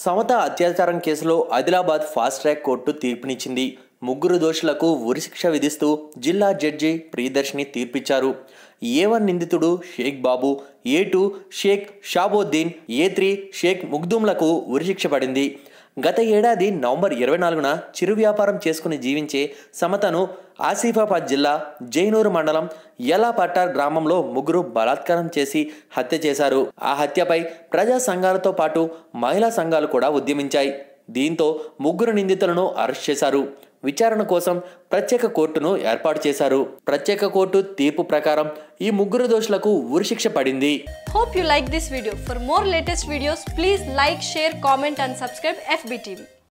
సమత అత్యాచారం కేసులో Adilabad fast track court తీర్పునిచ్చింది ముగ్గురు దోషులకు ఉరిశిక్ష విధిస్తూ జిల్లా జడ్జి ప్రియదర్శిని తీర్పిచ్చారు ఏ వన్ నిందితుడు Shaik Babu A two Shaik Shabuddin A three Shaik ముగ్దుంలకు ఉరిశిక్ష పడింది గత ఏడాది నవంబర్ ఇరవై నాలుగున చిరు వ్యాపారం చేసుకుని జీవించే సమతను ఆసిఫాబాద్ జిల్లా జైనూరు మండలం యలాపట్టార్ గ్రామంలో ముగ్గురు బలాత్కారం చేసి హత్య చేశారు ఆ హత్యపై ప్రజా సంఘాలతో పాటు మహిళా సంఘాలు కూడా ఉద్యమించాయి దీంతో ముగ్గురు నిందితులను అరెస్ట్ చేశారు విచారణ కోసం ప్రత్యేక కోర్టును ఏర్పాటు చేశారు ప్రత్యేక కోర్టు తీర్పు ప్రకారం ఈ ముగ్గురు దోషులకు ఉరిశిక్ష పడింది Hope you like this video. For more latest videos, please like, share, comment and subscribe FBTV.